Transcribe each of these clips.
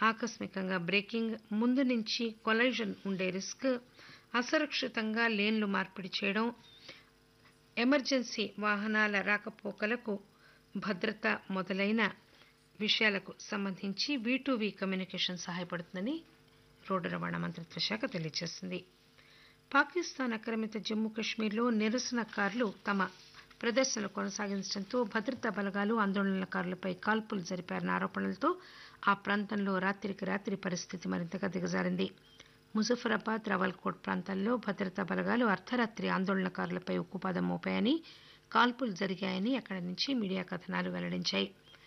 ఆకస్మికంగా బ్రేకింగ్ ముందు నుంచి కొలైజన్ ఉండే రిస్క్ అసురక్షితంగా లేన్లు మార్పిడి చేయడం ఎమర్జెన్సీ వాహనాల రాకపోకలకు భద్రత మొదలైన విషయాలకు సంబంధించి వీ కమ్యూనికేషన్ సహాయపడుతుందని రోడ్డు రవాణా మంత్రిత్వ శాఖ తెలియజేసింది పాకిస్తాన్ ఆక్రమిత జమ్మూ కశ్మీర్లో నిరసనకారులు తమ ప్రదర్శనలు కొనసాగించడంతో భద్రతా బలగాలు ఆందోళనకారులపై కాల్పులు జరిపారన్న ఆరోపణలతో ఆ ప్రాంతంలో రాత్రికి రాత్రి పరిస్థితి మరింతగా దిగజారింది ముజఫరాబాద్ రావల్కోట్ ప్రాంతాల్లో భద్రతా బలగాలు అర్ధరాత్రి ఆందోళనకారులపై ఉక్కుపాదం మోపాయని కాల్పులు జరిగాయని అక్కడి నుంచి మీడియా కథనాలు వెల్లడించాయి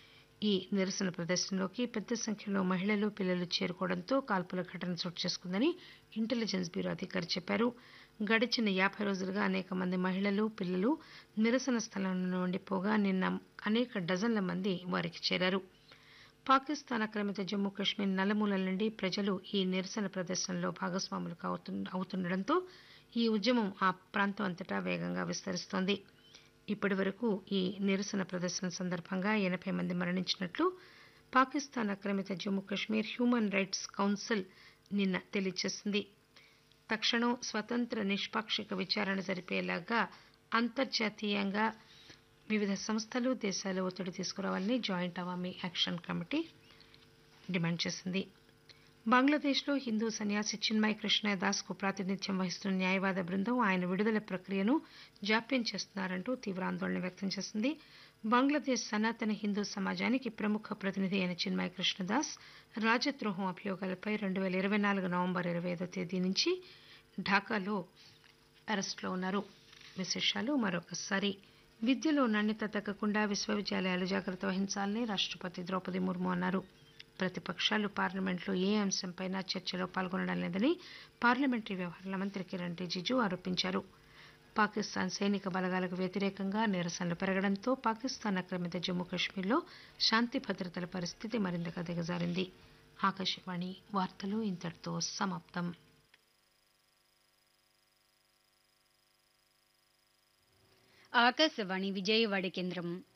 ఈ నిరసన ప్రదర్శనలోకి పెద్ద సంఖ్యలో మహిళలు పిల్లలు చేరుకోవడంతో కాల్పుల ఘటన చోటు చేసుకుందని ఇంటెలిజెన్స్ బ్యూరో అధికారి చెప్పారు గడిచిన యాభై రోజులుగా అనేక మంది మహిళలు పిల్లలు నిరసన స్థలంలో ఉండిపోగా నిన్న అనేక డజన్ల మంది వారికి చేరారు పాకిస్తాన్ ఆక్రమిత జమ్మూ కశ్మీర్ నలుమూలల నుండి ప్రజలు ఈ నిరసన ప్రదర్శనలో భాగస్వాములు అవుతుండటంతో ఈ ఉద్యమం ఆ ప్రాంతం అంతటా వేగంగా విస్తరిస్తోంది ఇప్పటి వరకు ఈ నిరసన ప్రదర్శన సందర్భంగా ఎనభై మంది మరణించినట్లు పాకిస్తాన్ ఆక్రమిత Jammu Kashmir human rights council నిన్న తెలియజేసింది తక్షణం స్వతంత్ర నిష్పాక్షిక విచారణ జరిపేలాగా అంతర్జాతీయంగా వివిధ సంస్థలు దేశాలు ఒత్తిడి తీసుకురావాలని joint Awami action committee demand చేసింది బంగ్లాదేశ్లో హిందూ సన్యాసి చిన్మయ్ కృష్ణ దాస్కు ప్రాతినిధ్యం వహిస్తున్న న్యాయవాద బృందం ఆయన విడుదల ప్రక్రియను జాప్యం చేస్తున్నారంటూ తీవ్ర ఆందోళన వ్యక్తం చేసింది బంగ్లాదేశ్ సనాతన హిందూ సమాజానికి ప్రముఖ ప్రతినిధి అయిన చిన్మయ్ కృష్ణదాస్ రాజద్రోహం అభియోగాలపై రెండు పేల ఇరవై నాలుగు నవంబర్ ఇరవై ఐదో తేదీ నుంచి ఢాకాలో అరెస్టులో ఉన్నారు విశేషాలు మరొకసారి విద్యలో నాణ్యత తగ్గకుండా విశ్వవిద్యాలయాలు జాగ్రత్త వహించాలని రాష్టపతి ద్రౌపది ముర్ము అన్నారు ప్రతిపక్షాలు పార్లమెంట్లో ఏ అంశంపైనా చర్చలో పాల్గొనడం లేదని పార్లమెంటరీ వ్యవహారాల మంత్రి కిరణ్ రిజిజు ఆరోపించారు పాకిస్తాన్ సైనిక బలగాలకు వ్యతిరేకంగా నిరసనలు పెరగడంతో పాకిస్తాన్ ఆక్రమిత జమ్మూ కశ్మీర్లో శాంతి భద్రతల పరిస్థితి మరింతగా దిగజారింది ఆకాశవాణి వార్తలు ఇంతటితో సమాప్తం ఆకాశవాణి విజయవాడ కేంద్రం